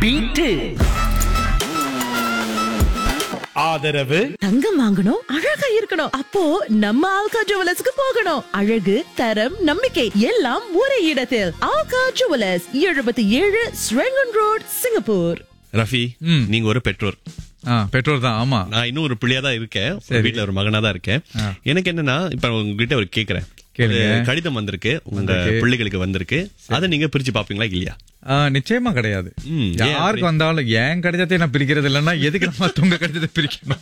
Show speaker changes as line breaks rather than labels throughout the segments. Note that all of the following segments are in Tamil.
பீட்டு ஆதரவு
தங்கம் வாங்கணும் அழகா இருக்கணும் அப்போ நம்ம ஆல்கா ஜுவலர்ஸ்க்கு போகணும் அழகு தரம் நம்பிக்கை எல்லாம் ஒரே இடத்தில் ஆல்கா ஜுவலர்ஸ் எழுபத்தி ஏழு ஸ்ரெங்கன் ரோட் சிங்கப்பூர்
ரஃபி நீங்க ஒரு பெற்றோர்
ஆ பெட்ரோல் தான் ஆமா
நான் இன்னும் ஒரு பிள்ளையா தான் இருக்கேன் ஒரு
சரி.
வீட்ல ஒரு மகனா தான் இருக்கேன் எனக்கு என்னன்னா இப்ப உங்ககிட்ட ஒரு கேக்குறேன்
கேளுங்க.
ஒரு கடிதம் வந்திருக்கு உங்க
வந்திருக்கு.
பிள்ளைகளுக்கு வந்திருக்கு அதை நீங்க பிரிச்சு பாப்பீங்களா இல்லையா
ஆ, நிச்சயமா கிடையாது
ம், ஏன்
யாருக்கு வந்தாலும் என் கடிதத்தை நான் பிரிக்கிறது இல்லைன்னா எதுக்கு நம்ம உங்க கடிதத்தை பிரிக்கணும்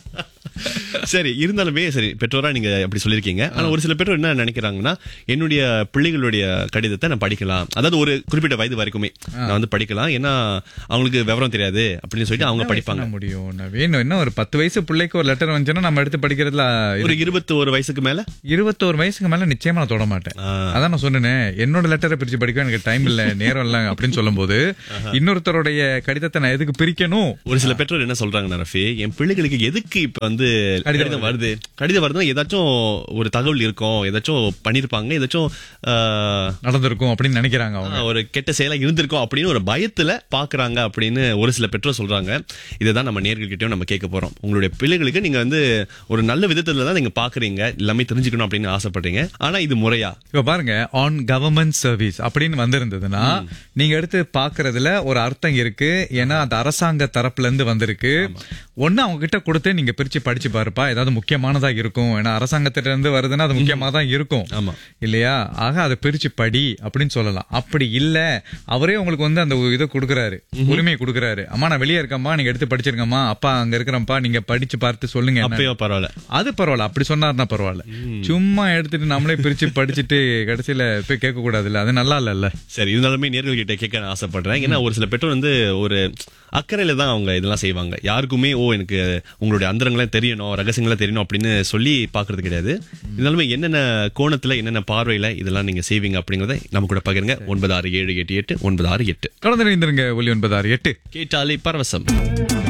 சரி இருந்தாலுமே சரி பெற்றோரா நீங்க அப்படி சொல்லிருக்கீங்க ஆனா ஒரு சில பெற்றோர் என்ன நினைக்கிறாங்கன்னா என்னுடைய பிள்ளைகளுடைய கடிதத்தை நான் படிக்கலாம் அதாவது ஒரு குறிப்பிட்ட வயது வரைக்குமே நான் வந்து படிக்கலாம் ஏன்னா அவங்களுக்கு விவரம் தெரியாது அப்படின்னு சொல்லிட்டு அவங்க படிப்பாங்க
பண்ண முடியும் நவீன் என்ன ஒரு பத்து வயசு பிள்ளைக்கு ஒரு லெட்டர் வந்துச்சுன்னா நம்ம எடுத்து படிக்கிறதுல
ஒரு இருபத்தி ஒரு வயசுக்கு மேல
இருபத்தோரு வயசுக்கு மேல நிச்சயமா நான் தொட மாட்டேன்
ஆ.
அதான் நான் சொன்னேனே என்னோட லெட்டரை பிரிச்சு படிக்க எனக்கு டைம் இல்ல நேரம் இல்ல அப்படின்னு சொல்லும்போது இன்னொருத்தருடைய கடிதத்தை நான் எதுக்கு பிரிக்கணும்
ஒரு சில பெற்றோர் என்ன சொல்றாங்க ரஃபி என் பிள்ளைகளுக்கு எதுக்கு இப்ப வந்து கடிதம் வருது கடிதம் வருதுன்னா ஏதாச்சும் ஒரு தகவல் இருக்கும் ஏதாச்சும் பண்ணிருப்பாங்க ஏதாச்சும் ஆஹ்,
நடந்திருக்கும் அப்படின்னு நினைக்கிறாங்க அவங்க
ஒரு கெட்ட செயலா இருந்திருக்கும் அப்படின்னு ஒரு பயத்துல பாக்குறாங்க அப்படின்னு ஒரு சில பெற்றோர் சொல்றாங்க இதுதான் நம்ம நேர்கள்கிட்டயும் நம்ம கேட்க போறோம் உங்களுடைய பிள்ளைகளுக்கு நீங்க வந்து ஒரு நல்ல விதத்துல தான் நீங்க பாக்குறீங்க எல்லாமே தெரிஞ்சுக்கணும் அப்படின்னு ஆசைப்படுறீங்க ஆனா இது முறையா
இப்ப பாருங்க ஆன் கவர்மெண்ட் சர்வீஸ் அப்படின்னு வந்திருந்ததுன்னா நீங்க எடுத்து பாக்குறதுல ஒரு அர்த்தம் இருக்கு ஏன்னா அந்த அரசாங்க தரப்புல இருந்து வந்திருக்கு ஒண்ணு அவங்க கிட்ட கொடுத்து நீங்க பிரிச்சு படிச்சு பாருப்பா ஏதாவது முக்கியமானதா இருக்கும் ஏன்னா அரசாங்கத்திட்ட இருந்து வருதுன்னா அது முக்கியமா தான் இருக்கும்
ஆமா.
இல்லையா ஆக அதை பிரிச்சு படி அப்படின்னு சொல்லலாம் அப்படி இல்ல அவரே உங்களுக்கு வந்து அந்த இதை கொடுக்குறாரு உரிமையை கொடுக்குறாரு அம்மா நான் வெளியே இருக்கேம்மா நீங்க எடுத்து படிச்சிருக்கம்மா அப்பா அங்க இருக்கிறப்பா நீங்க படிச்சு பார்த்து சொல்லுங்க என்ன
அப்பயோ பரவாயில்ல
அது பரவாயில்ல அப்படி சொன்னார்னா பரவாயில்ல சும்மா எடுத்துட்டு நம்மளே பிரிச்சு படிச்சுட்டு கடைசியில போய் கேட்க கூடாதுல்ல அது நல்லா இல்லல்ல
சரி இருந்தாலுமே நேர்கள் கிட்ட கேட்க நான் ஆசைப்படுறேன் ஏன்னா ஒரு சில பெற்றோர் வந்து ஒரு அக்கறையில தான் அவங்க இதெல்லாம் செய்வாங்க யாருக்குமே ஓ எனக்கு உங்களுடைய அந்தரங்களை தெரியணும் ரகசியங்களை தெரியணும் அப்படின்னு சொல்லி பாக்குறது கிடையாது இருந்தாலுமே என்னென்ன கோணத்துல என்னென்ன பார்வையில இதெல்லாம் நீங்க செய்வீங்க அப்படிங்கறத நம்ம கூட பகிருங்க ஒன்பது ஆறு ஏழு எட்டு எட்டு ஒன்பது ஆறு எட்டு
தொடர்ந்து இணைந்திருங்க ஒலி ஒன்பது ஆறு எட்டு
கேட்டாலே பரவசம்